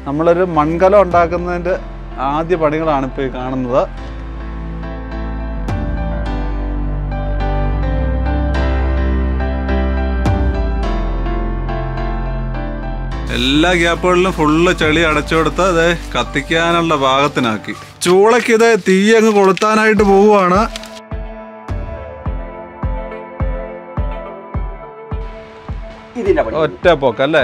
നമ്മളൊരു മൺകലം ഉണ്ടാക്കുന്നതിൻ്റെ ആദ്യ പണികളാണ് ഇപ്പോൾ ഈ കാണുന്നത് എല്ലാ ഗ്യാപ്പുകളിലും ഫുള്ള് ചെളി അടച്ചു കൊടുത്ത് അത് കത്തിക്കാനുള്ള ഭാഗത്തിനാക്കി ചൂളയ്ക്ക് ഇത് തീ അങ്ങ് കൊളുത്താനായിട്ട് പോവുകയാണ് ഇതിന്റെ പണി ഒറ്റ പൊക്കല്ലേ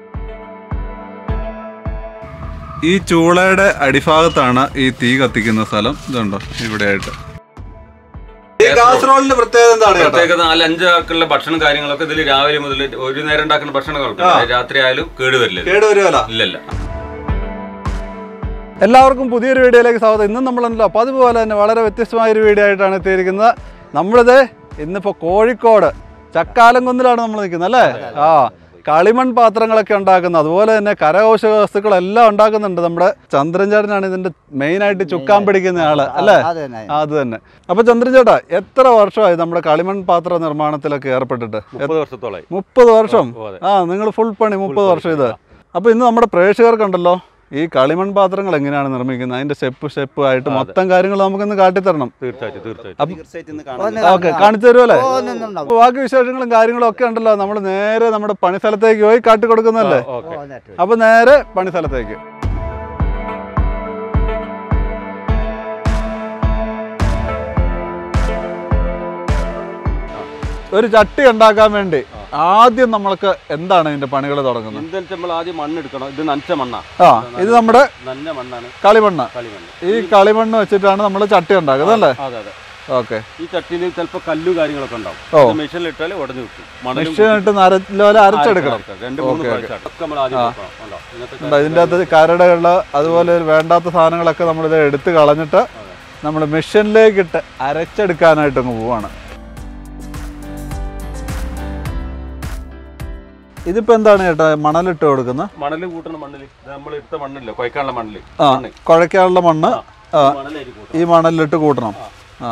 ഈ ചൂളയുടെ അടിഭാഗത്താണ് ഈ തീ കത്തിക്കുന്ന സ്ഥലം ഇതുണ്ടോ ഇവിടെയായിട്ട് ഈ കാസറോളിന്റെ പ്രത്യേകത എന്താണ് ചേട്ടാ പ്രത്യേക നാല് അഞ്ച് ആൾക്കുള്ള ഭക്ഷണം കാര്യങ്ങളൊക്കെ ഇതിൽ രാവിലെ മുതൽ ഒരു നേരം ഉണ്ടാക്കുന്ന ഭക്ഷണങ്ങളൊക്കെ രാത്രി ആയാലും കേടുവരില്ല കേടുവരുമല്ല ഇല്ലല്ല എല്ലാവർക്കും പുതിയൊരു വീഡിയോയിലേക്ക് സ്വാഗതം ഇന്നും നമ്മളുണ്ടല്ലോ അപ്പോൾ അതുപോലെ തന്നെ വളരെ വ്യത്യസ്തമായ ഒരു വീഡിയോ ആയിട്ടാണ് എത്തിയിരിക്കുന്നത് നമ്മളിത് ഇന്നിപ്പോൾ കോഴിക്കോട് ചക്കാലംകുന്നിലാണ് നമ്മൾ നിൽക്കുന്നത് അല്ലേ ആ കളിമൺ പാത്രങ്ങളൊക്കെ ഉണ്ടാക്കുന്നത് അതുപോലെ തന്നെ കരകൗശല വസ്തുക്കളെല്ലാം ഉണ്ടാക്കുന്നുണ്ട് നമ്മുടെ ചന്ദ്രൻ ചേട്ടനാണ് ഇതിന്റെ മെയിൻ ആയിട്ട് ചുക്കാൻ പിടിക്കുന്ന ആള് അല്ലേ അത് തന്നെ ആ, അത് തന്നെ അപ്പൊ ചന്ദ്രൻ ചേട്ടാ എത്ര വർഷമായി നമ്മുടെ കളിമൺ പാത്ര നിർമ്മാണത്തിലൊക്കെ ഏർപ്പെട്ടിട്ട് മുപ്പത് വർഷത്തോളായി മുപ്പത് വർഷം ഓ, അതെ. ആ നിങ്ങൾ ഫുൾ പണി മുപ്പത് വർഷം ഇത് അപ്പൊ ഇന്ന് നമ്മുടെ പ്രേക്ഷകർക്കുണ്ടല്ലോ ഈ കളിമൺ പാത്രങ്ങൾ എങ്ങനെയാണ് നിർമ്മിക്കുന്നത് അതിന്റെ സ്റ്റെപ്പ് സ്റ്റെപ്പ് ആയിട്ട് മൊത്തം കാര്യങ്ങൾ നമുക്കൊന്ന് കാട്ടിത്തരണം തീർച്ചയായിട്ടും തീർച്ചയായിട്ടും അപ്പൊ തീർച്ചയായിട്ടും ഇന്ന് ഒന്ന് കാണാം ഓക്കെ കാണിച്ചു തരുമല്ലേ ഓ, ഒന്ന് ഒന്ന് ഉണ്ടാവും. അപ്പൊ ബാക്കി വിശേഷങ്ങളും കാര്യങ്ങളും ഒക്കെ ഉണ്ടല്ലോ നമ്മൾ നേരെ നമ്മുടെ പണിസ്ഥലത്തേക്ക് പോയി കാട്ടി കൊടുക്കുന്നല്ലേ ഓക്കെ ഓ, എന്നിട്ട്. അപ്പൊ നേരെ പണിസ്ഥലത്തേക്ക് ഒരു ചട്ടി ഉണ്ടാക്കാൻ വേണ്ടി ആദ്യം നമ്മൾക്ക് എന്താണ് ഇതിന്റെ പണികൾ തുടങ്ങുന്നത് എന്താ നമ്മൾ ആദ്യം മണ്ണ് എടുക്കണം ഇത് നനച്ച മണ്ണാ ആ ഇത് നമ്മുടെ നന്ന മണ്ണാണ് കളിമണ്ണ് കളിമണ്ണ് ഈ കളിമണ്ണ് വെച്ചിട്ടാണ് നമ്മൾ ചട്ടി ഉണ്ടാക്കുന്നത് അല്ലേ അതെ അതെ ഓക്കെ ഈ ചട്ടിയിൽ ചിലപ്പോൾ കല്ലു കാര്യങ്ങളൊക്കെ ഉണ്ടാവും ഓ. ഇത് മെഷീനിൽ ഇട്ടാൽ ഉടഞ്ഞു കിട്ടും മണലും മെഷീൻ ഇട്ട് നരലോലെ അരച്ചെടുക്കണം അരക്കാം. രണ്ട് മൂന്ന് ഓക്കേ, പ്രാവശ്യം അതൊക്കെ നമ്മൾ ആദ്യം നോക്കണം. കണ്ടോ? ഇങ്ങനത്തെ ഉണ്ടോ ഇതിൻ്റെ അകത്ത് കരടുകള് അതുപോലെ ഒരു വേണ്ടാത്ത സാധനങ്ങളൊക്കെ നമ്മളിത് എടുത്ത് കളഞ്ഞിട്ട് നമ്മൾ മെഷീനിലേക്ക് ഇട്ട് അരച്ചെടുക്കാനായിട്ട് അങ്ങ് പോവാണ് ഇതിപ്പോ എന്താണ് ചേട്ടാ മണലിട്ട് കൊടുക്കുന്നത് മണല് കൂട്ടണ മണ്ണില് നമ്മൾ എടുത്ത മണ്ണില്ല കൊയ്ക്കാനുള്ള മണ്ണില് ആ മണ്ണ്. കുഴയ്ക്കാനുള്ള മണ്ണ് ആ ഈ മണലായിരിക്കും കൂട്ടണം. ഈ മണലിലിട്ട് കൂട്ടണം ആ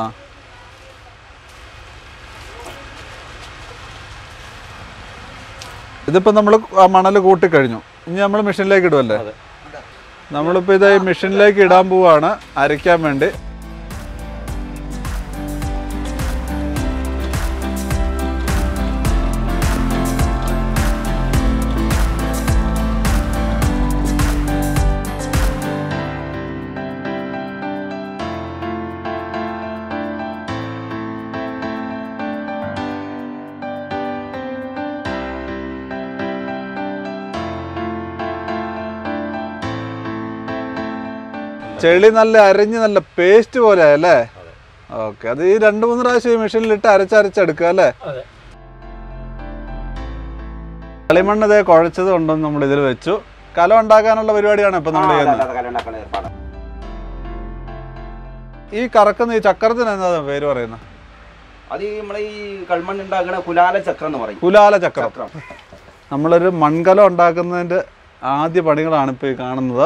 ഇതിപ്പോ നമ്മൾ ആ മണൽ കൂട്ടിക്കഴിഞ്ഞു ഇനി നമ്മൾ മെഷീനിലേക്ക് ഇടുമല്ലേ അതെ. നമ്മളിപ്പോ ഇത് ഈ മെഷീനിലേക്ക് ഇടാൻ പോവാണ് അരയ്ക്കാൻ വേണ്ടി ചെളി നല്ല അരഞ്ഞ് നല്ല പേസ്റ്റ് പോലെ അല്ലേ ഓക്കെ അത് ഈ രണ്ട് മൂന്ന് പ്രാവശ്യം ഈ മെഷീനിലിട്ട് അരച്ചരച്ചെടുക്കുക അല്ലേ അതെ. കളിമണ്ണ് ഇതേ കുഴച്ചത് കൊണ്ടുവന്ന് നമ്മൾ ഇതിൽ വെച്ചു കലം ഉണ്ടാക്കാനുള്ള പരിപാടിയാണ് ഇപ്പൊ നമ്മൾ ചെയ്യുന്നത് കല ഉണ്ടാക്കുന്ന ഏർപ്പാട് ഈ കറക്കുന്ന ഈ ചക്രത്തിന് എന്താ പേര് പറയുന്നത് അത് നമ്മളെ ഈ കൾമണ്ണ് ഉണ്ടാക്കണ കുലാല ചക്രം എന്ന് പറയും കുലാല ചക്രം ചക്രം നമ്മളൊരു മൺകലം ഉണ്ടാക്കുന്നതിന്റെ ആദ്യ പണികളാണ് ഇപ്പോൾ ഈ കാണുന്നത്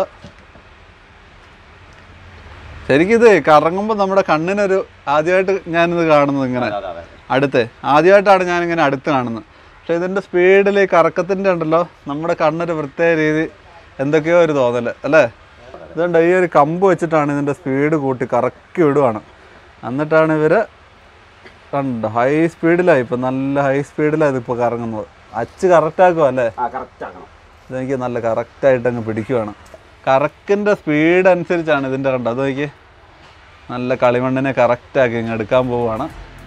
ശരിക്കും ഇത് കറങ്ങുമ്പോൾ നമ്മുടെ കണ്ണിനൊരു ആദ്യമായിട്ട് ഞാനിത് കാണുന്നത് ഇങ്ങനെ അതെ, അതെ, അതെ. അടുത്ത് ആദ്യമായിട്ടാണ് ഞാനിങ്ങനെ അടുത്ത് കാണുന്നത് പക്ഷെ ഇതിൻ്റെ സ്പീഡിൽ ഈ കറക്കത്തിൻ്റെ ഉണ്ടല്ലോ നമ്മുടെ കണ്ണൊരു പ്രത്യേക രീതി എന്തൊക്കെയോ ഒരു തോന്നൽ അല്ലേ ഇതുണ്ട് ഈ ഒരു കമ്പ് വെച്ചിട്ടാണ് ഇതിൻ്റെ സ്പീഡ് കൂട്ടി കറക്കി വിടുവാണ് എന്നിട്ടാണ് ഇവർ കണ്ടോ ഹൈ സ്പീഡിലായി ഇപ്പം നല്ല ഹൈ സ്പീഡിലാണ് ഇതിപ്പോൾ കറങ്ങുന്നത് അച്ച് കറക്റ്റാക്കും അല്ലേ ആ കറക്റ്റ് ആക്കണം ഇതെനിക്ക് നല്ല കറക്റ്റായിട്ട് അങ്ങ് പിടിക്കുവാണ് കറക്കിൻ്റെ സ്പീഡ് അനുസരിച്ചാണ് ഇതിൻ്റെ കണ്ടോ അത് നോക്കി നല്ല കളിമണ്ണിനെ കറക്റ്റാക്കി ഇങ്ങ് എടുക്കാൻ പോവുകയാണ്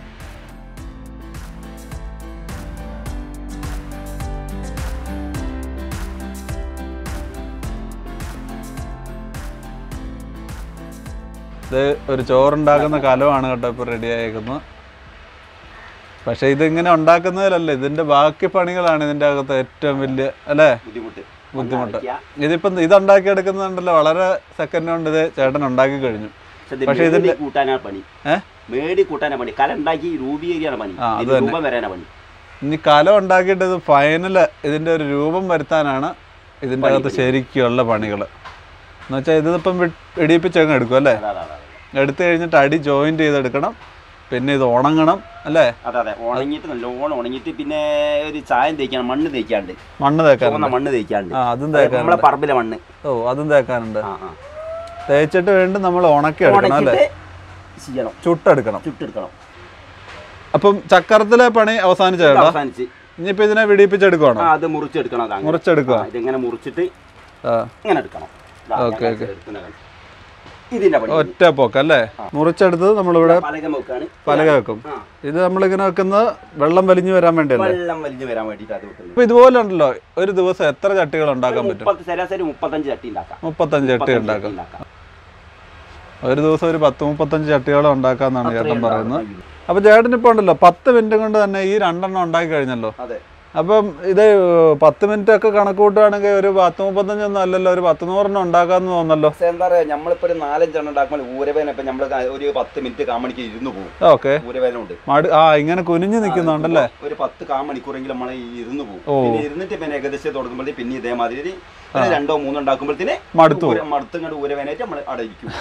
ഇത് ഒരു ചോറുണ്ടാക്കുന്ന കലമാണ് കേട്ടോ ഇപ്പോൾ റെഡി ആയേക്കുന്നത് പക്ഷേ ഇതിങ്ങനെ ഉണ്ടാക്കുന്നതിലല്ല ഇതിൻ്റെ ബാക്കി പണികളാണ് ഇതിൻ്റെ അകത്ത് ഏറ്റവും വലിയ അല്ലേ ബുദ്ധിമുട്ട് ബുദ്ധിമുട്ട് ഉണ്ടാക്കിയ, ഇതിപ്പം ഇത് ഉണ്ടാക്കിയെടുക്കുന്നുണ്ടല്ലോ വളരെ സെക്കൻഡ് കൊണ്ട് ഇത് ചേട്ടൻ ഉണ്ടാക്കി കഴിഞ്ഞു പക്ഷെ ഇത് പക്ഷേ മേടി ഇതിന്റെ- കൂട്ടാനാണ് പണി ഏ? മേടി കൂട്ടാനാ പണി കല ഉണ്ടാക്കി രൂപീകരിക്കാണ് പണി ആ, അത് ഇതിന് തന്നെ. രൂപം വരാനാ പണി ഇനി കലം ഉണ്ടാക്കിയിട്ട് ഇത് ഫൈനല് ഇതിൻ്റെ ഒരു രൂപം വരുത്താനാണ് ഇതിൻ്റെ അകത്ത് ശരിക്കുള്ള പണികൾ എന്ന് വെച്ചാൽ ഇതിപ്പം ഇടിയിപ്പിച്ചങ്ങ് എടുക്കും അല്ലേ അതെ, അതെ, അതെ. എടുത്തു കഴിഞ്ഞിട്ട് അടി ജോയിൻറ്റ് ചെയ്തെടുക്കണം പിന്നെ ഇത് ഉണങ്ങണം അല്ലേ അതെ അതെ ഉണങ്ങിയിട്ട് നല്ലോണം ഉണങ്ങിയിട്ട് പിന്നെ ഒരു ചായം തേക്കാണ് മണ്ണ് തേക്കാണ്ട് മണ്ണ് ചുവന്ന തേക്കാനുണ്ട് മണ്ണ് തേക്കാണ്ട് ആ അതും നമ്മളെ തേക്കാനുണ്ട് പറമ്പിലെ മണ്ണ് ഓ അതും തേക്കാനുണ്ട് ആ ആ തേച്ചിട്ട് വീണ്ടും നമ്മൾ ഉണക്കി എടുക്കണം അല്ലേ ഉണക്കിയിട്ട് ചെയ്യണം ചുട്ടെടുക്കണം ചുട്ടെടുക്കണം അപ്പം ചക്കരത്തിലെ പണി അവസാനിച്ച ഇത് ചേട്ടാ അവസാനിച്ച് ഇനിയിപ്പോ ഇതിനെ വിടിപ്പിച്ചെടുക്കുവാണോ ആ അത് മുറിച്ചെടുക്കണം അത് അങ്ങനെ. മുറിച്ചെടുക്കുക ആ, ഇതിങ്ങനെ മുറിച്ചിട്ട് ആ ഇങ്ങനെ എടുക്കണം ഇതാ, ഞാൻ ഓക്കേ, ഓക്കേ. എടുക്കുന്ന കണ്ടോ. ഇതിന്റെ പണി ഒറ്റ പോക്കല്ലേ മുറിച്ചെടുത്തത് നമ്മളിവിടെ പലക വെക്കാണ് പലക വെക്കും ആ ഇത് നമ്മളിങ്ങനെ വെക്കുന്നത് വെള്ളം വലിഞ്ഞു വരാൻ വേണ്ടിയല്ലേ വെള്ളം വലിഞ്ഞു വരാൻ വേണ്ടിയിട്ട് അത് വെക്കുന്നത് ഇപ്പൊ ഇതുപോലെ ഉണ്ടല്ലോ ഒരു ദിവസം എത്ര ചട്ടികൾ ഉണ്ടാക്കാൻ പറ്റും മുപ്പത് ശരാശരി മുപ്പത്തഞ്ച് ചട്ടി ഉണ്ടാക്കാം മുപ്പത്തഞ്ച് ചട്ടി മുപ്പത്തഞ്ച് ഉണ്ടാക്കാം ഉണ്ടാക്കാം ഒരു ദിവസം ഒരു പത്ത് മുപ്പത്തഞ്ച് ചട്ടികൾ ഉണ്ടാക്കാന്നാണ് ചേട്ടൻ അത്രയും പറയുന്നത് ഉണ്ടാക്കാം. അപ്പൊ ചേട്ടൻ ഇപ്പൊ ഉണ്ടല്ലോ പത്ത് മിനിറ്റ് കൊണ്ട് തന്നെ ഈ രണ്ടെണ്ണം ഉണ്ടാക്കി കഴിഞ്ഞല്ലോ അതെ അപ്പം ഇത് പത്ത് മിനിറ്റ് ഒക്കെ കണക്ക് കൂട്ടുകയാണെങ്കിൽ ഒരു പത്ത് മുപ്പത്തഞ്ചൊന്നും അല്ലല്ലോ ഒരു പത്ത് നൂറെണ്ണം ഉണ്ടാക്കാന്ന് തോന്നല്ലോ പക്ഷെ എന്താ പറയാ നമ്മളിപ്പോ ഒരു നാലഞ്ചെണ്ണം ഉണ്ടാക്കുമ്പോൾ ഊരവേന ഇപ്പൊ നമ്മള് ഒരു പത്ത് മിനിറ്റ് കാമണിക്ക് ഇരുന്ന് പോകും ഓക്കെ ഊരവേന ഉണ്ട് മടി ആ ഇങ്ങനെ കുനിഞ്ഞു നിൽക്കുന്നുണ്ടല്ലേ ഒരു പത്ത് കാമണിക്കൂറെങ്കിലും നമ്മളെ ഈ ഇരുന്ന് പോകും ഓ. പിന്നെ ഇരുന്നിട്ട് പിന്നെ ഏകദേശം തുടങ്ങുമ്പോഴേ പിന്നെ ഇതേമാതിരി ഒരു രണ്ടോ മൂന്നോ ഉണ്ടാക്കുമ്പോഴത്തേന് മടുത്തു പോകും. മടുത്തും കണ്ട് ഊരവേനായിട്ട് നമ്മൾ അവിടെ ഇരിക്കും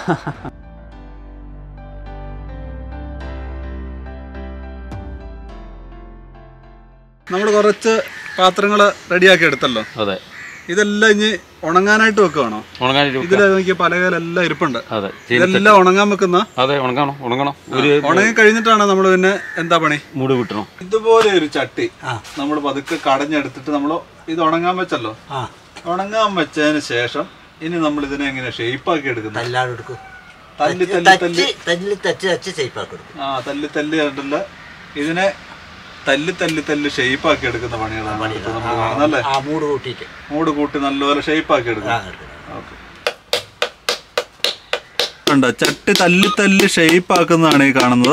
നമ്മൾ കുറച്ച് പാത്രങ്ങൾ റെഡിയാക്കി എടുത്തല്ലോ അതെ ഇതെല്ലാം ഇനി ഉണങ്ങാനായിട്ട് വെക്കുവാണോ ഉണങ്ങാനായിട്ട് ഇതിൽ നോക്കിയ പലകയിലെല്ലാം ഇരിപ്പുണ്ട് അതെ ഇതെല്ലാം ഉണങ്ങാൻ വെക്കുന്ന അതെ ഉണങ്ങണം ഉണങ്ങണം ഒരു ഉണങ്ങി കഴിഞ്ഞിട്ടാണ് നമ്മൾ പിന്നെ എന്താ പണി മൂട് വിട്ടണം ഇതുപോലെ ഒരു ചട്ടി നമ്മൾ പതുക്കെ കടഞ്ഞെടുത്തിട്ട് നമ്മൾ ഇത് ഉണങ്ങാൻ വെച്ചല്ലോ ഉണങ്ങാൻ വെച്ചതിന് ശേഷം ഇനി നമ്മൾ ഇതിനെ എങ്ങനെ ഷേപ്പാക്കി എടുക്കുന്നത് എല്ലാവരും എടുക്കും തല്ലി തല്ലി തല്ലി തച്ച് തല്ലി തച്ച് തച്ച് ഷേപ്പാക്കി കൊടുക്കും ആ തല്ലി തല്ലി കണ്ടില്ല ഇതിനെ തല്ലി തല്ലി തല്ലി ഷേപ്പാക്കി എടുക്കുന്ന പണികളാണ് ഇപ്പൊ നമ്മൾ കാണുന്നത് അല്ലേ ആ മൂട് കൂട്ടിയിട്ട് മൂട് കൂട്ടി നല്ലപോലെ ഷേപ്പാക്കി എടുക്കും ആ എടുക്കണം ഓക്കെ ഉണ്ടോ ചട്ടി തല്ലി തല്ലി ഷേപ്പ് ആക്കുന്നതാണ് ഈ കാണുന്നത്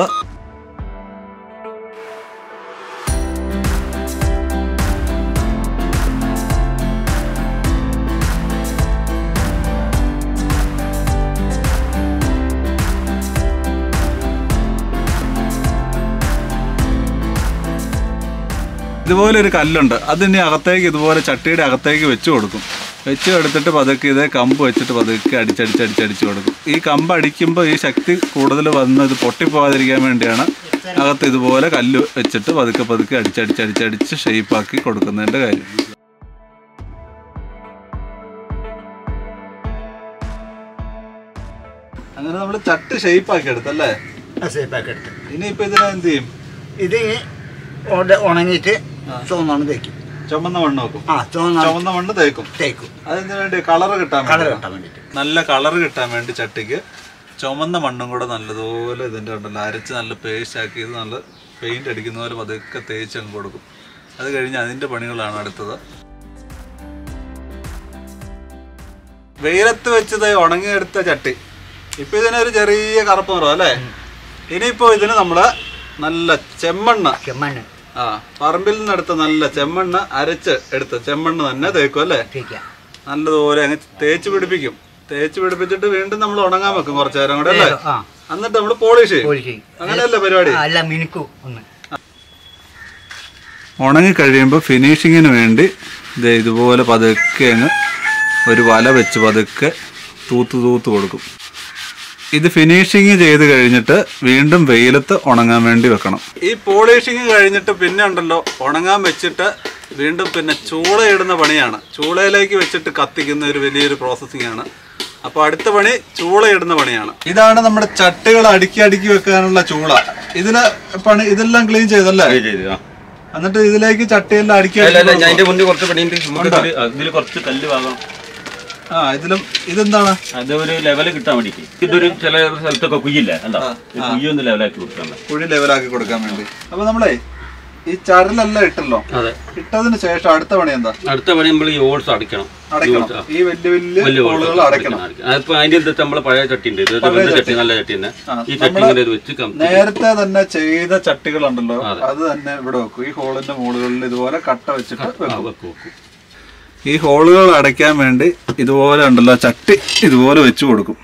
ഇതുപോലെ ഒരു കല്ലുണ്ട് അതിനി അകത്തേക്ക് ഇതുപോലെ ചട്ടിയുടെ അകത്തേക്ക് വെച്ച് കൊടുക്കും വെച്ച് എടുത്തിട്ട് പതുക്കെ ഇതേ കമ്പ് വെച്ചിട്ട് പതുക്കെ അടിച്ചടിച്ചടിച്ചടിച്ച് കൊടുക്കും ഈ കമ്പ് അടിക്കുമ്പോൾ ഈ ശക്തി കൂടുതൽ വന്ന് ഇത് പൊട്ടിപ്പോകാതിരിക്കാൻ വേണ്ടിയാണ് അകത്ത് ഇതുപോലെ കല്ല് വെച്ചിട്ട് പതുക്കെ പതുക്കെ അടിച്ചടിച്ചടിച്ചടിച്ച് ഷേപ്പാക്കി കൊടുക്കുന്നതിൻ്റെ കാര്യം അങ്ങനെ നമ്മൾ ചട്ടി ഷേപ്പാക്കി എടുത്തല്ലേ ആ ഷേപ്പാക്കി എടുത്ത് ഇനിയിപ്പോൾ ഇതിനെ എന്ത് ചെയ്യും ഇത് ഉട- ഉണങ്ങിയിട്ട് ചുവന്നാണ് തേക്കും ചുമന്ന മണ്ണ് വെക്കും ആ ചുവന്ന ചുമന്ന മണ്ണ് തേക്കും തേക്കും അതിന് വേണ്ടി കളർ കിട്ടാൻ കളർ വേണ്ടി കിട്ടാൻ വേണ്ടിയിട്ട് നല്ല കളർ കിട്ടാൻ വേണ്ടി ചട്ടിക്ക് ചുമന്ന മണ്ണും കൂടെ നല്ലതുപോലെ ഇതിൻ്റെ ഉണ്ടല്ലോ അരച്ച് നല്ല പേസ്റ്റ് ആക്കി ഇത് നല്ല പെയിന്റ് അടിക്കുന്ന പോലെ പതുക്കെ തേച്ച് അങ്ങ് കൊടുക്കും അത് കഴിഞ്ഞ് അതിൻ്റെ പണികളാണ് അടുത്തത് വെയിലത്ത് വെച്ചത് ഉണങ്ങിയെടുത്ത ചട്ടി ഇപ്പൊ ഇതിനൊരു ചെറിയ കറുപ്പ് നിറം അല്ലേ ഇനിയിപ്പോ ഇതിന് നമ്മള് നല്ല ചെമ്മണ്ണ ചെമ്മണ്ണ് ആ പറമ്പിൽ നിന്നെടുത്ത നല്ല ചെമ്മണ്ണ അരച്ച് എടുത്ത് ചെമ്മണ്ണ് തന്നെ തേക്കും അല്ലേ തേക്കാം നല്ലതുപോലെ അങ്ങ് തേച്ച് പിടിപ്പിക്കും തേച്ച് പിടിപ്പിച്ചിട്ട് വീണ്ടും നമ്മൾ ഉണങ്ങാൻ വെക്കും കുറച്ചു നേരം കൂടെ അല്ലേ ആ എന്നിട്ട് നമ്മൾ പോളിഷ് ചെയ്യും പോളിഷ് ചെയ്യും. അങ്ങനെയല്ലേ പരിപാടി ആ, എല്ലാം മിനുക്കും ഒന്ന് ഉണങ്ങി കഴിയുമ്പോൾ ഫിനിഷിങ്ങിന് വേണ്ടി ദേ ഇതുപോലെ പതുക്കെ അങ്ങ് ഒരു വല വെച്ച് പതുക്കെ തൂത്ത് തൂത്ത് കൊടുക്കും ഇത് ഫിനിഷിങ് ചെയ്ത് കഴിഞ്ഞിട്ട് വീണ്ടും വെയിലത്ത് ഉണങ്ങാൻ വേണ്ടി വെക്കണം ഈ പോളിഷിങ് കഴിഞ്ഞിട്ട് പിന്നെ ഉണ്ടല്ലോ ഉണങ്ങാൻ വെച്ചിട്ട് വീണ്ടും പിന്നെ ചൂളയിടുന്ന പണിയാണ് ചൂളയിലേക്ക് വെച്ചിട്ട് കത്തിക്കുന്ന ഒരു വലിയൊരു പ്രോസസ്സിംഗ് ആണ് അപ്പോൾ അടുത്ത പണി ചൂളയിടുന്ന പണിയാണ് ഇതാണ് നമ്മുടെ ചട്ടുകൾ അടുക്കി അടുക്കി വെക്കാനുള്ള ചൂള ഇതിന് പണി ഇതെല്ലാം ക്ലീൻ ചെയ്തല്ലേ എന്നിട്ട് ഇതിലേക്ക് ചട്ടിയെല്ലാം അടുക്കി അല്ല അടുക്കി അല്ല ഞാൻ അതിന്റെ മുന്നിൽ കുറച്ച് പണിയുണ്ട് നമുക്ക് ഇതില് ഇതില് കുറച്ച് കല്ല് വാങ്ങണം ആ ഇതിലും ഇതെന്താണ് അത് ഒരു ലെവൽ കിട്ടാൻ വേണ്ടിട്ട് ഇതൊരു ചില സ്ഥലത്തൊക്കെ കുയ്യില്ല എന്താ കുയ്യൊന്ന് ലെവലാക്കി കൊടുക്കണ്ട കുഴി ലെവലാക്കി കൊടുക്കാൻ വേണ്ടി അപ്പൊ നമ്മളെ ഈ ചരലെല്ലാം ഇട്ടല്ലോ അതെ ഇട്ടതിന് ശേഷം അടുത്ത പണി എന്താ അടുത്ത പണി നമ്മൾ ഈ ഓൾസ് അടിക്കണം അടയ്ക്കണം ഈ വലിയ വലിയ വലിയ ഹോളുകൾ അടയ്ക്കണം അതിപ്പോ അതിന്റെ അടുത്ത് നമ്മളെ പഴയ ചട്ടി ഉണ്ട് ഇത് വെന്ത ചട്ടി നല്ല ചട്ടി തന്നെ ഈ ചട്ടി ഇങ്ങനെ ഇത് വെച്ച് കമത്തി നേരത്തെ തന്നെ ചെയ്ത ചട്ടികളുണ്ടല്ലോ അത് തന്നെ ഇവിടെ വെക്കും ഈ ഹോളിന്റെ മുകളിൽ ഇതുപോലെ കട്ട വെച്ചിട്ട് ആ, വെക്കും വെക്കും വെക്കും ഈ ഹോളുകൾ അടയ്ക്കാൻ വേണ്ടി ഇതുപോലെ ഉണ്ടല്ലോ ചട്ടി ഇതുപോലെ വെച്ച് കൊടുക്കും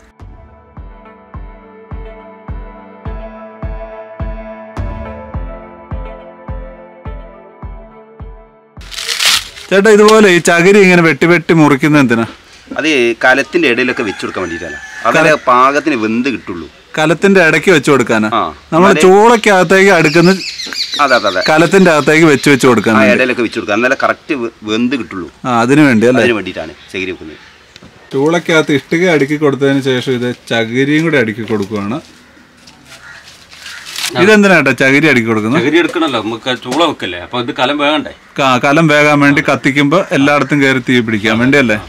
ചേട്ടാ ഇതുപോലെ ഈ ചകിരി ഇങ്ങനെ വെട്ടി വെട്ടി മുറിക്കുന്ന എന്തിനാ അത് കലത്തിന്റെ ഇടയിലൊക്കെ വെച്ചു കൊടുക്കാൻ വേണ്ടിയിട്ടല്ല അതല്ലേ പാകത്തിന് വെന്ത് കിട്ടുള്ളൂ കലത്തിന്റെ ഇടയ്ക്ക് വെച്ച് കൊടുക്കാനാ ആ. നമ്മൾ ചൂളക്കകത്തേക്ക് അടുക്കുന്ന അതെ അതെ അതെ കലത്തിന്റെ അകത്തേക്ക് വെച്ച് വെച്ച് കൊടുക്കാൻ ആ വേണ്ടി. ഇടയിലൊക്കെ വെച്ച് കൊടുക്കുക എന്നാലേ കറക്റ്റ് വെന്ത് കിട്ടുള്ളൂ ആ അതിനു വേണ്ടി അല്ലേ അതിന് വേണ്ടിയിട്ടാണ് ചകിരി വെക്കുന്നത് ചൂളക്കകത്ത് ഇഷ്ടിക അടുക്കി കൊടുത്തതിന് ശേഷം ഇത് ചകിരിയും കൂടി അടുക്കി കൊടുക്കുവാണ് ഇതെന്തിനാ കേട്ടോ ചകിരി അടുക്കി കൊടുക്കുന്നത് ചകിരി എടുക്കണല്ലോ നമുക്ക് ചൂള വെക്കല്ലേ അപ്പൊ ഇത് കലം വേകണ്ടേ ക- കലം വേകാൻ വേണ്ടി കത്തിക്കുമ്പോൾ എല്ലായിടത്തും കയറി തീ പിടിക്കാൻ വേണ്ടി അല്ലേ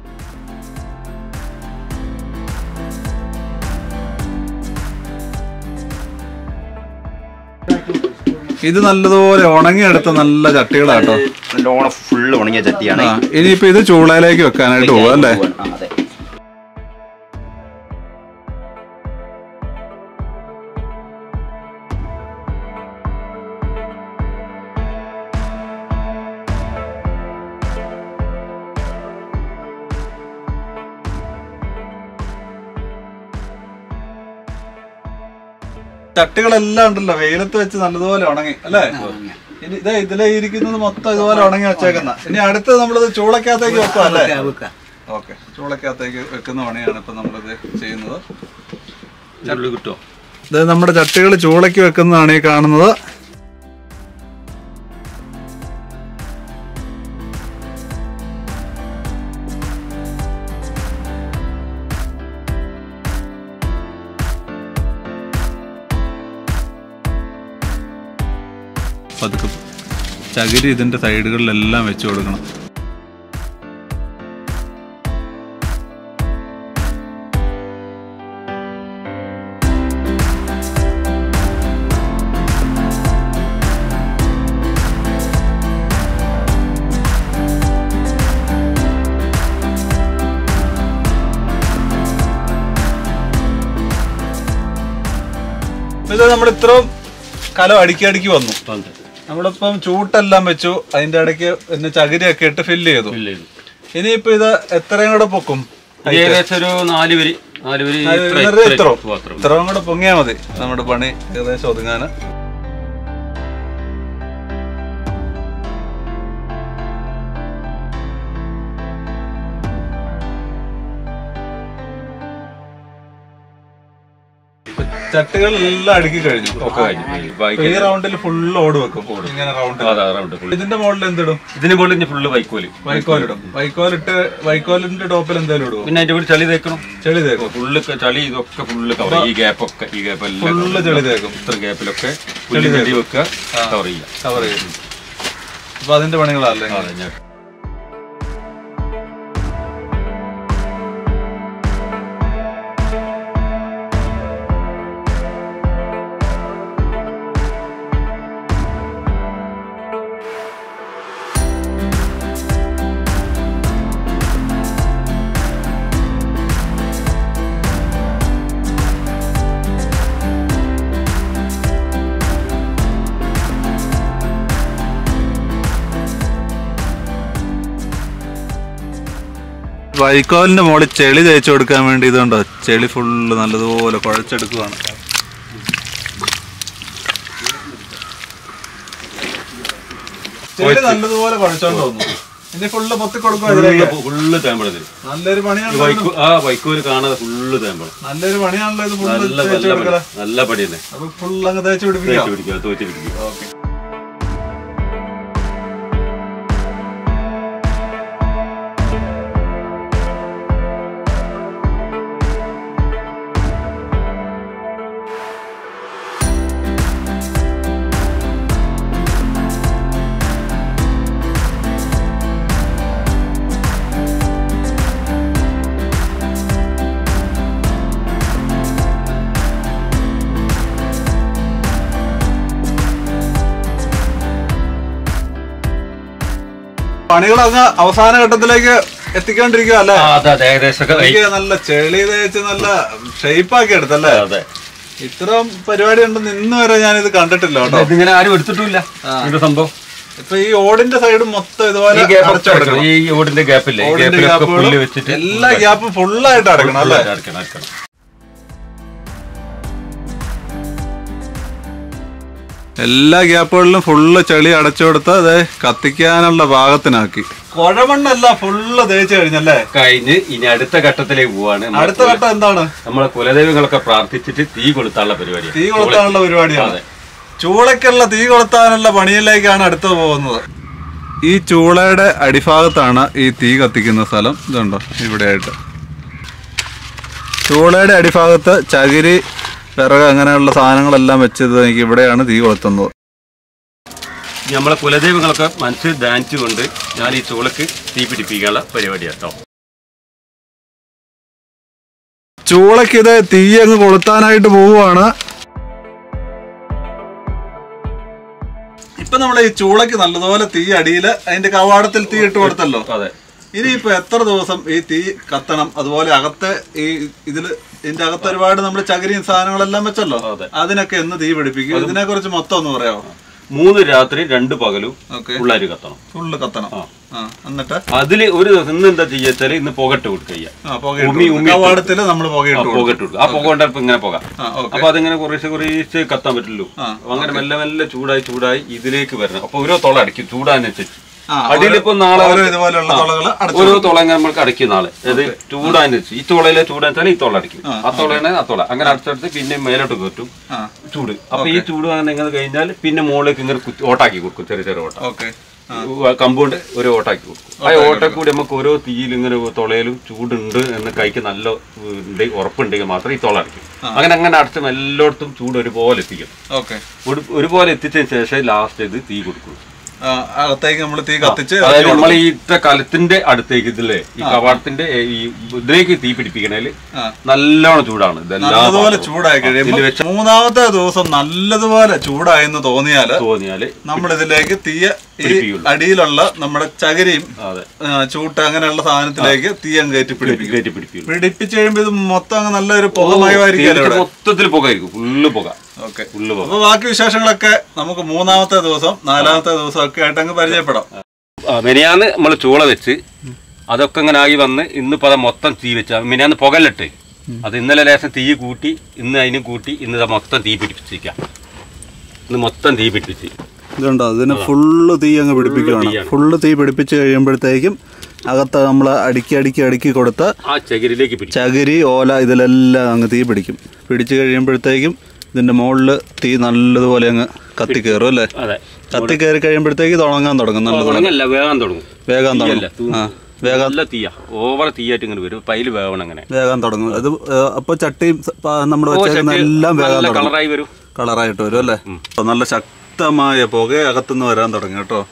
ഇത് നല്ലതുപോലെ ഉണങ്ങിയെടുത്ത നല്ല ചട്ടികളാട്ടോ നല്ലോണം ഫുള്ള് ഉണങ്ങിയ ചട്ടിയാണ് ആ ഇനിയിപ്പോ ഇത് ചൂളയിലേക്ക് വെക്കാനായിട്ട് പോവാ അല്ലേ ആ, അതെ ചട്ടികളെല്ലാം ഉണ്ടല്ലോ വെയിലത്ത് വെച്ച് നല്ലതുപോലെ ഉണങ്ങി അല്ലേ ഇനി ഇതേ ഇതിലെ ഇരിക്കുന്നത് മൊത്തം ഇതുപോലെ ഉണങ്ങി വെച്ചേക്കുന്ന ഇനി അടുത്തത് നമ്മളിത് ചൂളക്കകത്തേക്ക് വെക്കാം അല്ലേ വെക്കാം ഓക്കെ ചൂളക്കകത്തേക്ക് വെക്കുന്ന പണിയാണ് ഇപ്പൊ നമ്മളിത് ചെയ്യുന്നത് ഉള്ളു കിട്ടുമോ ഇത് നമ്മുടെ ചട്ടികൾ ചൂളയ്ക്ക് വെക്കുന്നതാണ് ഈ കാണുന്നത് പതുക്കെ ചകിരി ഇതിന്റെ സൈഡുകളിലെല്ലാം വെച്ച് കൊടുക്കണം ഇത് നമ്മൾ ഇത്രയും കലം അടുക്കി അടുക്കി വന്നു നമ്മളിപ്പം ചൂട്ടെല്ലാം വെച്ചു അതിന്റെ ഇടയ്ക്ക് പിന്നെ ചകിരിയൊക്കെ ഇട്ട് ഫില്ല് ചെയ്തു ഇനിയിപ്പോ ഇത് എത്രയും കൂടെ പൊക്കും ഇത് ഏകദേശം ഒരു നാല് വരി നാല് വരി അത് ഇത്ര- വെറുതെ ഇത്ര- ഇത്രയും മാത്രം. ഇത്രയും കൂടെ പൊങ്ങിയാ മതി നമ്മുടെ പണി ഏകദേശം ഒതുങ്ങാന് ഇപ്പൊ ചട്ടികളെല്ലാം അടുക്കി കഴിഞ്ഞു ഒക്കെ കഴിഞ്ഞു. ഈ ഇപ്പൊ ബാക്കി ഈ റൗണ്ടിൽ ഫുള്ള് ഓട് വെക്കും ഇങ്ങനെ റൗണ്ട് അതാ റൗണ്ട് ഫുള്ള് ഇതിന്റെ മുകളിൽ എന്തിടും ഇതിന് പോലെ ഇനി ഫുള്ള് വൈക്കോല് വൈക്കോലിടും വൈക്കോലിട്ട് വൈക്കോലിന്റെ ടോപ്പിൽ എന്തായാലും ഇടുവോ പിന്നെ അതിന്റെ കൂടെ ചളി തേക്കണം ചെളി തേക്കും ഫുള്ള് ചളി ഇതൊക്കെ ഫുള്ള് കവർ ഈ ഗ്യാപ്പ് ഒക്കെ ഈ ഗ്യാപ്പ് എല്ലാം ഫുള്ള് ചെളി തേക്കും ഇത്ര ഗ്യാപ്പിലൊക്കെ പുല്ല് കെട്ടി വെക്കുക കവർ ചെയ്യുക കവർ ചെയ്യും അപ്പൊ അതിന്റെ പണികളല്ലേ അതെ ഞാൻ വൈക്കോലിന്റെ മുകളിൽ ചെളി തേച്ച് കൊടുക്കാൻ വേണ്ടി ഇതുണ്ടോ ചെളി ഫുള്ള് നല്ലതുപോലെ കുഴച്ചെടുക്കുവാണ് ചെളി നല്ലതുപോലെ കുഴച്ചോണ്ട് തോന്നുന്നു ഇനി ഫുള്ള് പൊത്തി കൊടുക്കും ഇതിലേക്ക് ഫുള്ള് തേമ്പളത്തിൽ നല്ലൊരു പണിയാണല്ലോ വൈക്കോ ആ വൈക്കോല് കാണാതെ ഫുള്ള് തേമ്പളം നല്ലൊരു പണിയാണല്ലോ ഇത് ഫുള്ള് നല്ല തേച്ച് നല്ല കൊടുക്കല പണി നല്ല പണി തന്നെ അപ്പൊ ഫുള്ള് അങ്ങ് തേച്ച് പിടിപ്പിക്കാം തേച്ച് പിടിക്കുക തോറ്റ് പിടിക്കുക ഓക്കെ പണികളങ്ങ് അവസാന ഘട്ടത്തിലേക്ക് എത്തിക്കൊണ്ടിരിക്കുക അല്ലേ ആ, അതെ അതെ ഏകദേശം ഒക്കെ എനിക്ക് നല്ല ചെളി തേച്ച് നല്ല ഷേപ്പാക്കി എടുത്തല്ലേ അതെ ഇത്രയും പരിപാടി ഉണ്ടെന്ന് ഇന്ന് വരെ ഞാനിത് കണ്ടിട്ടില്ല കേട്ടോ ഇതിങ്ങനെ ആരും എടുത്തിട്ടില്ല ഇതിന്റെ സംഭവം ഇപ്പൊ ഈ ഓടിന്റെ സൈഡ് മൊത്തം ഇതുപോലെ ഈ ഗ്യാപ്പ് അടച്ചു കൊടുക്കണം. ഈ ഓടിന്റെ ഗ്യാപ്പില്ലേ ഈ ഓടിന്റെ ഗ്യാപ്പിലൊക്കെ ഗ്യാപ്പുകളും പുല്ല് വെച്ചിട്ട് എല്ലാ ഗ്യാപ്പും ഫുള്ളായിട്ട് അടക്കണം അല്ലേ അടക്കണം അടക്കണം എല്ലാ ഗ്യാപ്പുകളിലും ഫുള്ള് ചെളി അടച്ചു കൊടുത്ത് അത് കത്തിക്കാനുള്ള പാകത്തിനാക്കി കുഴമണ്ണല്ല ഫുള്ള് തേച്ച് കഴിഞ്ഞല്ലേ കഴിഞ്ഞ് ഇനി അടുത്ത ഘട്ടത്തിലേക്ക് പോവാണ് നമ്മളെ അടുത്ത ഘട്ടം എന്താണ് നമ്മളെ കുലദൈവങ്ങളൊക്കെ പ്രാർത്ഥിച്ചിട്ട് തീ കൊളുത്താനുള്ള പരിപാടിയാണ് തീ കൊളുത്താനുള്ള പരിപാടിയാണ് അതെ. ചൂളയ്ക്കുള്ള തീ കൊളുത്താനുള്ള പണിയിലേക്കാണ് അടുത്ത് പോകുന്നത് ഈ ചൂളയുടെ അടിഭാഗത്താണ് ഈ തീ കത്തിക്കുന്ന സ്ഥലം ഇതുണ്ടോ ഇവിടെയായിട്ട് ചൂളയുടെ അടിഭാഗത്ത് ചകിരി വിറക് അങ്ങനെയുള്ള സാധനങ്ങളെല്ലാം വെച്ചത് എനിക്ക് ഇവിടെയാണ് തീ കൊളുത്തുന്നത് നമ്മളെ കുലദൈവങ്ങളൊക്കെ മനസ്സിൽ ധ്യാനിച്ചുകൊണ്ട് ഞാൻ ഈ ചൂളക്ക് തീ പിടിപ്പിക്കാനുള്ള പരിപാടിയാണ് കേട്ടോ ചൂളയ്ക്ക് ഇത് തീ അങ്ങ് കൊളുത്താനായിട്ട് പോവുകയാണ് ഇപ്പൊ നമ്മുടെ ഈ ചൂളയ്ക്ക് നല്ലതുപോലെ തീ അടിയില് അതിന്റെ കവാടത്തിൽ തീ ഇട്ട് കൊടുത്തല്ലോ അതെ ഇനിയിപ്പോ എത്ര ദിവസം ഈ തീ കത്തണം അതുപോലെ അകത്തെ ഈ ഇതില് ഇതിന്റെ അകത്ത് ഒരുപാട് നമ്മുടെ ചകിരിയും സാധനങ്ങളെല്ലാം വെച്ചല്ലോ അതെ. അതിനൊക്കെ എന്ന് തീ പിടിപ്പിക്കും ഇതിനെ കുറിച്ച് മൊത്തം ഒന്ന് പറയാമോ മൂന്ന് രാത്രി രണ്ട് പകലും ഓക്കെ പിള്ളേർ കത്തണം ഫുള്ള് കത്തണം ആ. ആ എന്നിട്ട് അതില് ഒരു ദിവസം ഇന്ന് എന്താ ചെയ്യാച്ചാല് ഇന്ന് പുകട്ട് കൊടുക്കുക ആ പുകയിട്ട് ഉമി, കൊടുക്കും. ഉമി കവാടത്തില് നമ്മൾ പുകയിട്ട് കൊടുക്കും. പുകട്ട് കൊടുക്കുക ആ പുക കൊണ്ടപ്പോ ഇങ്ങനെ പോകാം ആ ഓക്കെ അപ്പൊ അതിങ്ങനെ കുറേശ്ശെ കുറേശ്ശെ കത്താൻ പറ്റുള്ളൂ ആ, അപ്പൊ അങ്ങനെ മെല്ലെ മെല്ലെ ചൂടായി ചൂടായി ഇതിലേക്ക് വരണം അപ്പൊ ഓരോ തുള അടിക്കും ചൂടാനുസരിച്ച് ആ, അടിയിലിപ്പോ നാളെ ഓരോ ഇതുപോലെയുള്ള തുളകള് അടച്ചു ഓരോ തുള ഇങ്ങനെ നമ്മൾക്ക് അടിക്കും നാളെ അത് ചൂടാനുസരിച്ച് ഈ തുളയിലെ ചൂടാച്ചാൽ ഈ തുള അടിക്കും ആ തുളയാണ് ആ തുള അങ്ങനെ അടച്ചെടുത്ത് പിന്നെ മേലോട്ട് കയറ്റും ആ ചൂട് അപ്പൊ ഈ ചൂട് അങ്ങനെ ഇങ്ങനെ കഴിഞ്ഞാൽ പിന്നെ മുകളിലേക്ക് ഇങ്ങനെ കുത്തി ഓട്ടാക്കി കൊടുക്കും ചെറിയ ചെറിയ ഓട്ട ഓക്കെ കമ്പൗണ്ട് ഒരു ഓട്ടാക്കി കൊടുക്കും ആ ഓട്ട കൂടി നമുക്ക് ഓരോ തീയിൽ ഇങ്ങനെ തുളയിലും ചൂടുണ്ട് എന്ന് കൈക്ക് നല്ല ഉണ്ട് ഉറപ്പുണ്ടെങ്കിൽ മാത്രം ഈ തുള അടിക്കും അങ്ങനെ അങ്ങനെ അടച്ചും എല്ലായിടത്തും ചൂട് ഒരുപോലെ എത്തിക്കും ഓക്കെ ഒരു- ഒരുപോലെ എത്തിച്ചതിന് ശേഷം ലാസ്റ്റ് ഇത് തീ കൊടുക്കും അകത്തേക്ക് നമ്മൾ തീ കത്തിച്ച് അതായത് നമ്മൾ ഈ ഇട്ട കലത്തിന്റെ അടുത്തേക്ക് ഇതില്ലേ ഈ കവാടത്തിന്റെ ഏ, ഈ ഇതിലേക്ക് തീ പിടിപ്പിക്കണേല് ആ. നല്ലോണം ചൂടാണ് ഇതെല്ലാം നല്ലതുപോലെ ചൂടായി കഴിയുമ്പോൾ മൂന്നാമത്തെ ദിവസം നല്ലതുപോലെ ചൂടായെന്ന് തോന്നിയാല് തോന്നിയാല് നമ്മൾ ഇതിലേക്ക് തീയ ഈ പിടിപ്പിക്കുള്ളൂ. അടിയിലുള്ള നമ്മുടെ ചകരിയും അതെ ആ, ചൂട്ട് അങ്ങനെയുള്ള സാധനത്തിലേക്ക് തീയം കയറ്റി പിടിപ്പിക്കും കയറ്റി പിടിപ്പിക്കുള്ളൂ പിടിപ്പിച്ച് കഴിയുമ്പോൾ ഇത് മൊത്തം അങ്ങ് നല്ലൊരു പുകമയമായിരിക്കും തീർച്ച മൊത്തത്തിൽ പുകയായിരിക്കും ഫുള്ള് പുക ഓക്കെ ഫുള്ള് പുക അപ്പൊ ബാക്കി വിശേഷങ്ങളൊക്കെ നമുക്ക് മൂന്നാമത്തെ ദിവസം നാലാമത്തെ ദിവസം ഒക്കെ ആയിട്ട് അങ്ങ് പരിചയപ്പെടാം ആ, മിനിയാന്ന് നമ്മൾ ചൂള വെച്ച് അതൊക്കെ ഇങ്ങനെ ആയി വന്ന് ഇന്നിപ്പോ അത് മൊത്തം തീ വെച്ച മിനിയാന്ന് പുകലിട്ട് അത് ഇന്നലെ ലേശം തീ കൂട്ടി ഇന്ന് അതിനും കൂട്ടി ഇന്ന് ഇത് മൊത്തം തീ പിടിപ്പിച്ചിരിക്കാം ഇന്ന് മൊത്തം തീ പിടിപ്പിച്ച് ഇതുണ്ടോ അതിന് ഫുള്ള് തീ അങ്ങ് പിടിപ്പിക്കുകയാണ് തീയാണ്. ഫുള്ള് തീ പിടിപ്പിച്ച് കഴിയുമ്പോഴത്തേക്കും അകത്ത് നമ്മൾ അടുക്കി അടുക്കി അടുക്കി കൊടുത്ത ആ ചകിരിലേക്ക് പിടിച്ചു ചകിരി ഓല ഇതിലെല്ലാം അങ്ങ് തീ പിടിക്കും പിടിച്ച് കഴിയുമ്പോഴത്തേക്കും ഇതിന്റെ മുകളിൽ തീ നല്ലതുപോലെ അങ്ങ് കത്തി കയറും അല്ലേ അതെ കത്തി കയറി കഴിയുമ്പോഴത്തേക്ക് ഇത് ഉണങ്ങാൻ തുടങ്ങും നല്ലതുപോലെ തുടങ്ങല്ല വേഗം തുടങ്ങും വേഗം തീയല്ല, തുടങ്ങും ആ വേഗം നല്ല തീയ ഓവർ തീയായിട്ട് ഇങ്ങനെ വരും പൈല് വേവണം അങ്ങനെ വേഗം തുടങ്ങും അത് അപ്പോൾ ചട്ടിയും നമ്മൾ ഓ, വെച്ചേക്കുന്ന ചട്ടി എല്ലാം വേഗം നല്ല തുടങ്ങും കളറായി വരും കളറായിട്ട് വരും അല്ലേ അപ്പൊ നല്ല ശക്തമായ പുക അകത്തുനിന്ന് വരാൻ തുടങ്ങി കേട്ടോ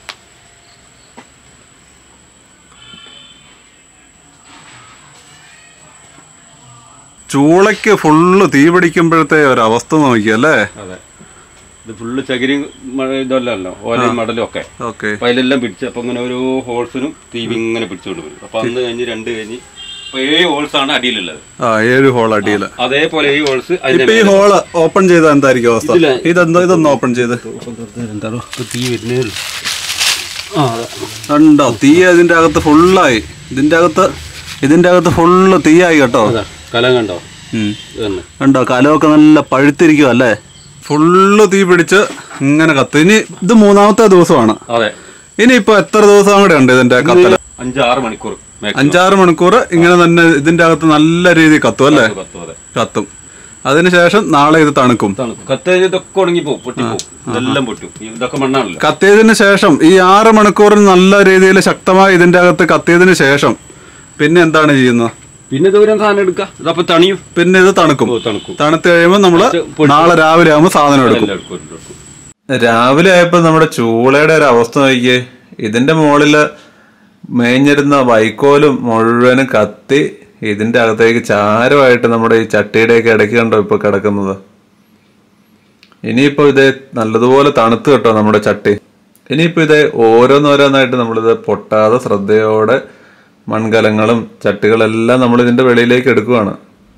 ചൂളയ്ക്ക് ഫുള്ള് തീ പിടിക്കുമ്പോഴത്തെ ഒരവസ്ഥ നോക്കിയല്ലേ അതെ ഇത് ഫുള്ള് ചകിരി മഴ ഇതല്ലല്ലോ ഓലയും മടലും ഒക്കെ ഓക്കെ അപ്പൊ അതിലെല്ലാം പിടിച്ച് അപ്പൊ ഇങ്ങനെ ഓരോ ഹോൾസിനും തീ ഇങ്ങനെ പിടിച്ചുകൊണ്ട് വരും അപ്പൊ അന്ന് കഴിഞ്ഞ് രണ്ട് കഴിഞ്ഞ് അപ്പൊ ഏഴ് ഹോൾസ് ആണ് അടിയിലുള്ളത് ആ ഏഴ് ഹോൾ അടിയില് അതേപോലെ ഏഴ് ഹോൾസ് ഇപ്പൊ ഈ ഹോള് ഓപ്പൺ ചെയ്താൽ എന്തായിരിക്കും അവസ്ഥ ഇതില് ഇതെന്തോ ഇതൊന്ന് ഓപ്പൺ ചെയ്ത് എന്താണോ തീ വരുന്നേ ഉള്ളൂ ആ അതെ കണ്ടോ തീ ഇതിന്റെ അകത്ത് ഫുള്ളായി ഇതിന്റെ അകത്ത് ഇതിന്റെ അകത്ത് ഫുള്ള് തീയായി കേട്ടോ അതാ കലം കണ്ടോ ഉം. ഇത് തന്നെ കണ്ടോ കലമൊക്കെ നല്ല പഴുത്തിരിക്കും അല്ലേ ഫുള്ള് തീ പിടിച്ച് ഇങ്ങനെ കത്തും ഇനി ഇത് മൂന്നാമത്തെ ദിവസമാണ് അതെ ഇനി ഇപ്പൊ എത്ര ദിവസം കൂടെ ഉണ്ട് ഇതിന്റെ കത്തല് അഞ്ചാറ് മണിക്കൂർ maximum. അഞ്ചാറ് മണിക്കൂർ ഇങ്ങനെ തന്നെ ഇതിന്റെ അകത്ത് നല്ല രീതിയിൽ കത്തും അല്ലേ കത്തും അതെ കത്തും അതിനുശേഷം നാളെ ഇത് തണുക്കും തണുപ്പ് കത്ത് കഴിഞ്ഞ് ഇതൊക്കെ ഉണങ്ങി പോകും പൊട്ടിപ്പോവും ഇതെല്ലാം പൊട്ടും ഇതൊക്കെ മണ്ണാണല്ലോ കത്തിയതിന് ശേഷം ഈ ആറ് മണിക്കൂറിന് നല്ല രീതിയിൽ ശക്തമായി ഇതിന്റെ അകത്ത് കത്തിയതിന് ശേഷം പിന്നെ എന്താണ് ചെയ്യുന്നത് പിന്നെ ദൂരം സാധനം എടുക്കാം ഇതപ്പൊ തണിയും പിന്നെ ഇത് തണുക്കും ഓ, തണുക്കും തണുത്ത് കഴിയുമ്പോൾ നമ്മള് നാളെ രാവിലെ ആകുമ്പോൾ സാധനം എടുക്കും എല്ലാം എടുക്കും, എടുക്കും. രാവിലെ ആയപ്പോ നമ്മുടെ ചൂളയുടെ ഒരു അവസ്ഥ നോക്കിയേ ഇതിന്റെ മുകളില് മേഞ്ഞിരുന്ന വൈക്കോലും മുഴുവനും കത്തി ഇതിന്റെ അകത്തേക്ക് ചാരമായിട്ട് നമ്മുടെ ഈ ചട്ടിയുടെയൊക്കെ ഇടയ്ക്ക് കണ്ടോ ഇപ്പൊ കിടക്കുന്നത് ഇനിയിപ്പോ ഇത് നല്ലതുപോലെ തണുത്ത് കേട്ടോ നമ്മുടെ ചട്ടി ഇനിയിപ്പോ ഇത് ഓരോന്നോരോന്നായിട്ട് നമ്മളിത് പൊട്ടാതെ ശ്രദ്ധയോടെ മൺകലങ്ങളും ചട്ടികളെല്ലാം നമ്മൾ ഇതിന്റെ വെളിയിലേക്ക് എടുക്കുവാണ്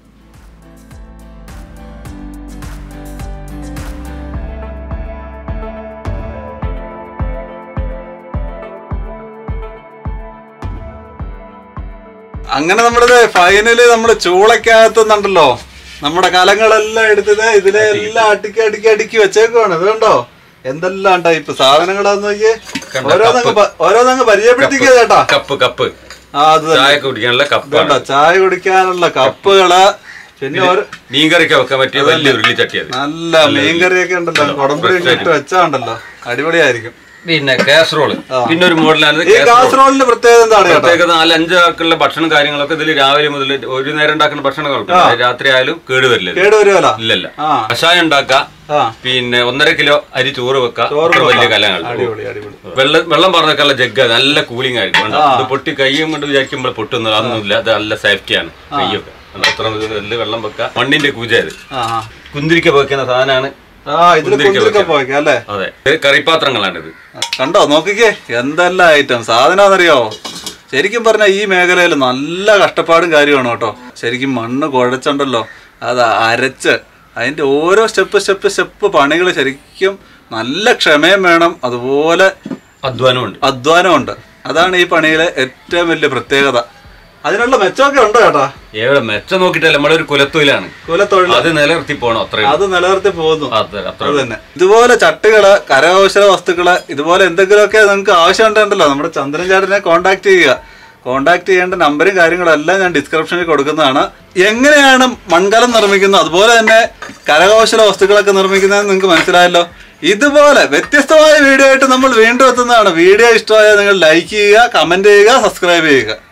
അങ്ങനെ നമ്മളിത് ഫൈനലി നമ്മള് ചൂളക്കകത്തുന്നുണ്ടല്ലോ നമ്മുടെ കലങ്ങളെല്ലാം എടുത്തത് ഇതിലെ എല്ലാം അടുക്കി അടുക്കി അടുക്കി വെച്ചേക്കുവാണ് ഇത് കണ്ടോ എന്തെല്ലാം ടൈപ്പ് സാധനങ്ങളാന്ന് നോക്കിയേ കണ്ട ഓരോന്നങ്ങ് കപ്പ്. പ- ഓരോന്നങ്ങ് പരിചയപ്പെടുത്തിക്കുക ചേട്ടാ കപ്പ് കപ്പ് ആ അത് തന്നെ ചായ കുടിക്കാനുള്ള കപ്പാണ് ഇതുണ്ടോ ചായ കുടിക്കാനുള്ള കപ്പുകള് പിന്നെ ഒരു മീൻകറിക്ക് വെക്കാൻ പറ്റിയ വലിയ ഉരുളിച്ചട്ടി അത് നല്ല മീൻകറിയൊക്കെ ഉണ്ടല്ലോ കുടംപുളിയൊക്കെ ഇട്ട് വെച്ചാണ്ടല്ലോ അടിപൊളിയായിരിക്കും പിന്നെ കാസറോള് പിന്നെ ഒരു മോഡലാണ് ഈ കാസർഗോഡിന്റെ പ്രത്യേകത എന്താണ് ചേട്ടാ പ്രത്യേക നാല് അഞ്ച് ആൾക്കുള്ള ഭക്ഷണം കാര്യങ്ങളൊക്കെ ഇതിൽ രാവിലെ മുതൽ ഒരു നേരം ഉണ്ടാക്കുന്ന ഭക്ഷണങ്ങൾക്ക് രാത്രി ആയാലും കേടുവരില്ല ഇത്. കേട് വരുമല്ലോ ഇല്ലല്ല ആ. കഷായം ഉണ്ടാക്കാം ആ പിന്നെ ഒന്നര കിലോ അരി ചോറ് വെക്കാം അത്ര വലിയ കലങ്ങൾ അടിപൊളി അടിപൊളി വെള്ളം വെള്ളം പറഞ്ഞേക്കുള്ള ജഗ് നല്ല കൂളിംഗ് ആയിരിക്കും കണ്ടോ? ഇത് പൊട്ടി കൈയും കൊണ്ട് വിചാരിക്കുമ്പോൾ പൊട്ടുന്നത് അതൊന്നുമില്ല അത് നല്ല സേഫ്റ്റിയാണ് കൈയൊക്കെ കണ്ടോ? അത്ര വലിയ വെള്ളം വെക്കാം മണ്ണിന്റെ കൂജ ഇത് ആ ആ. കുന്തിരിക്ക വെക്കുന്ന സാധനമാണ് ആ ഇതില് കുന്തിരിക്ക പോയിക്കാം അല്ലേ അതെ ഇത് കറിപ്പാത്രങ്ങളാണിത് കണ്ടോ നോക്കിക്കേ എന്തെല്ലാം ഐറ്റം സാധനമാണെന്നറിയോ ശരിക്കും പറഞ്ഞാൽ ഈ മേഖലയിൽ നല്ല കഷ്ടപ്പാടും കാര്യമാണ് കേട്ടോ ശരിക്കും മണ്ണ് കുഴച്ചുണ്ടല്ലോ അത് അരച്ച് അതിന്റെ ഓരോ സ്റ്റെപ്പ് സ്റ്റെപ്പ് സ്റ്റെപ്പ് പണികൾ ശരിക്കും നല്ല ക്ഷമയും വേണം അതുപോലെ അധ്വാനമുണ്ട് അധ്വാനമുണ്ട് അതാണ് ഈ പണിയിലെ ഏറ്റവും വലിയ പ്രത്യേകത അതിനുള്ള മെച്ചമൊക്കെ ഉണ്ടോ ചേട്ടാ എവിടെ മെച്ചം നോക്കിയിട്ടല്ല നമ്മളൊരു കുലത്തൊഴിലാണ് കുലത്തൊഴിൽ അത് നിലനിർത്തി പോകണം അത്രയും അത് നിലനിർത്തി പോകുന്നു അത്ര അത്ര അത് തന്നെ ഇതുപോലെ ചട്ടുകള് കരകൗശല വസ്തുക്കള് ഇതുപോലെ എന്തെങ്കിലുമൊക്കെ നിങ്ങൾക്ക് ആവശ്യമുണ്ടെണ്ടല്ലോ നമ്മുടെ ചന്ദ്രൻ ചേട്ടനെ കോൺടാക്ട് ചെയ്യുക കോൺടാക്ട് ചെയ്യേണ്ട നമ്പറും കാര്യങ്ങളും എല്ലാം ഞാൻ ഡിസ്ക്രിപ്ഷനിൽ കൊടുക്കുന്നതാണ് എങ്ങനെയാണ് മൺകലം നിർമ്മിക്കുന്നത് അതുപോലെ തന്നെ കരകൗശല വസ്തുക്കളൊക്കെ നിർമ്മിക്കുന്നതെന്ന് നിങ്ങൾക്ക് മനസ്സിലായല്ലോ ഇതുപോലെ വ്യത്യസ്തമായ വീഡിയോ ആയിട്ട് നമ്മൾ വീണ്ടും എത്തുന്നതാണ് വീഡിയോ ഇഷ്ടമായാൽ നിങ്ങൾ ലൈക്ക് ചെയ്യുക കമന്റ് ചെയ്യുക സബ്സ്ക്രൈബ് ചെയ്യുക